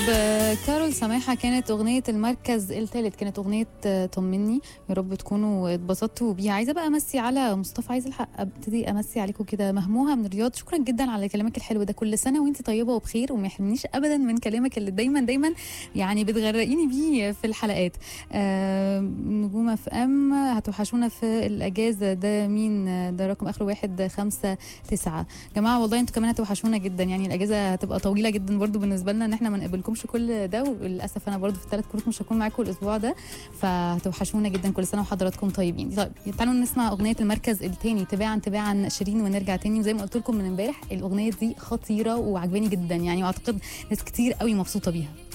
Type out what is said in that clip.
آه، كارول سماحة كانت أغنية المركز الثالث كانت أغنية آه، طمني يا رب تكونوا اتبسطتوا بيها عايزة بقى أمسي على مصطفى عايزة الحق أبتدي أمسي عليكم كده مهموها من الرياض شكرا جدا على كلامك الحلو ده كل سنة وأنت طيبة وبخير وما يحرمنيش أبدا من كلامك اللي دايما دايما يعني بتغرقيني بيه في الحلقات آه، نجوم اف ام هتوحشونا في الأجازة ده مين آه، ده رقم آخره واحد خمسة تسعة جماعة والله انتوا كمان هتوحشونا جدا يعني الأجازة هتبقى طويلة جدا برضو بالنسبة لنا ان احنا ما نقابلكمش كل ده وللاسف انا برضو في الثلاث كروت مش هكون معاكم الاسبوع ده فهتوحشونا جدا كل سنه وحضراتكم طيبين طيب تعالوا نسمع اغنيه المركز الثاني تباعا تباعا شيرين ونرجع تاني وزي ما قلت لكم من امبارح الاغنيه دي خطيره وعجباني جدا يعني واعتقد ناس كتير قوي مبسوطه بيها